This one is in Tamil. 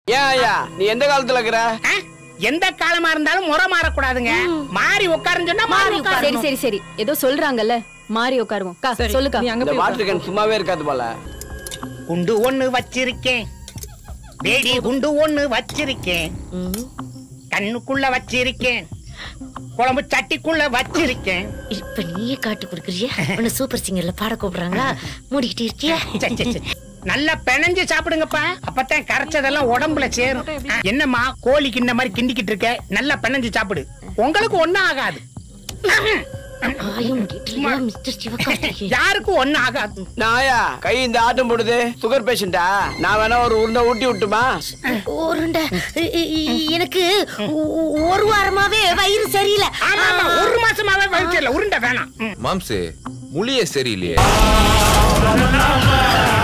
ஏன் ஐயா நீ எந்த காலத்துல இருக்கிற ஆ? எந்த காலமா இருந்தாலும் முறை மாறக்கூடாதுங்க மாறி உட்காருன்னு சொன்னா மாறி சரி உட்காரு சரி சரி ஏதோ சொல்றாங்கல்ல மாறி உட்காருவோம் அக்கா, சொல்லுக்கா நீ அங்க இந்த போய் வாட்டர் கேன் சும்மாவே இருக்காது போல குண்டு ஒண்ணு வச்சிருக்கேன் வேடி குண்டு ஒண்ணு வச்சிருக்கேன் கண்ணுக்குள்ள வச்சிருக்கேன் குழம்பு சட்டிக்குள்ள வச்சிருக்கேன் இப்ப நீயே காட்டு கொடுக்குறிய உன்னை சூப்பர் சிங்கர்ல பாட கூப்பிடுறாங்களா மூடிக்கிட்டு இருக்கிய சே, சே, சே. நல்லா பெனஞ்சு சாப்பிடுங்கப்பா அப்பதான் கரைச்சதெல்லாம் உடம்புல சேரும் ஆ, என்னம்மா கோழிக்கு இந்த மாதிரி கிண்டிக்கிட்டு இருக்க நல்லா பெனஞ்சு சாப்பிடு உங்களுக்கு ஒண்ணும் ஆகாது ஆயும் முடியலையா மிஸ்டர் சிவகார்த்திகேயன் யாருக்கும் ஒண்ணும் ஆகாது நான் ஐயா கை இந்த ஆட்டம் போடுது சுகர் பேஷண்டா நான் வேணா ஒரு உருண்டை ஊட்டி விட்டுமா ஒருண்ட எனக்கு ஒ- ஒரு வாரமாவே வயிறு சரியில்லை ஆமா ஆமா ஒரு மாசமாவே வயிற்றுல உருண்டை வேணாம் ம். மாம்சு முழிய சரியில்லையே